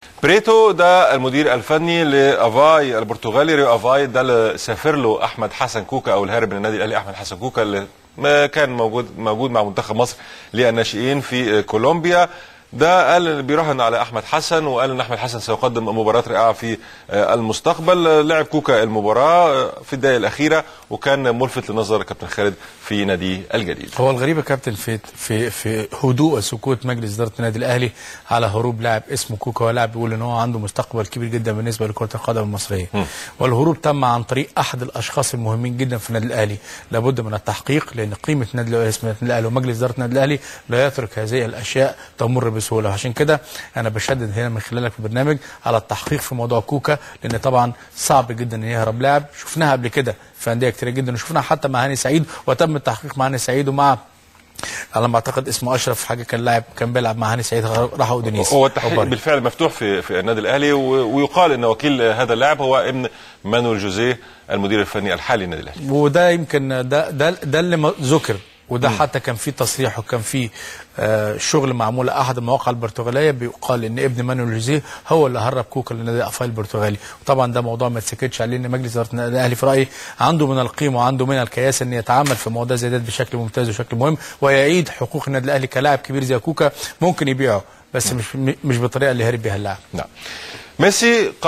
بريتو ده المدير الفني لافاي البرتغالي ريو افاي ده اللي سافر له احمد حسن كوكا او الهارب من النادي الاهلي احمد حسن كوكا اللي ما كان موجود موجود مع منتخب مصر للناشئين في كولومبيا ده قال بيراهن على احمد حسن وقال ان احمد حسن سيقدم مباراه رائعه في المستقبل لعب كوكا المباراه في الدقائق الاخيره وكان ملفت لنظر كابتن خالد في نادي الجديد هو الغريب يا كابتن في في في هدوء وسكوت مجلس اداره النادي الاهلي على هروب لاعب اسمه كوكا ولاعب بيقول ان هو عنده مستقبل كبير جدا بالنسبه لكره القدم المصريه م. والهروب تم عن طريق احد الاشخاص المهمين جدا في النادي الاهلي لابد من التحقيق لان قيمه النادي الاهلي ومجلس اداره النادي الاهلي لا يترك هذه الاشياء تمر بسهوله عشان كده انا بشدد هنا من خلالك في البرنامج على التحقيق في موضوع كوكا لان طبعا صعب جدا ان يهرب لاعب شفناها قبل كده في انديه كتير جدا وشفناها حتى مع هاني سعيد وتم التحقيق مع هاني سعيد ومع على ما اعتقد اسمه اشرف حاجه كان لاعب كان بيلعب مع هاني سعيد راح اودينيس هو التحقيق بالفعل مفتوح في في النادي الاهلي ويقال ان وكيل هذا اللاعب هو ابن مانويل جوزيه المدير الفني الحالي للنادي الاهلي وده يمكن ده ده ده اللي ذكر وده حتى كان في تصريح وكان في آه شغل معمول احد المواقع البرتغاليه بيقال ان ابن مانويل جوزيه هو اللي هرب كوكا للنادي الافاي البرتغالي وطبعا ده موضوع ما تسكتش عليه ان مجلس اداره النادي الاهلي في رايي عنده من القيمه وعنده من الكياسه ان يتعامل في مواضيع زي ده بشكل ممتاز وشكل مهم ويعيد حقوق النادي الاهلي كلاعب كبير زي كوكا ممكن يبيعه بس مش مش بالطريقه اللي هرب بها اللاعب نعم ميسي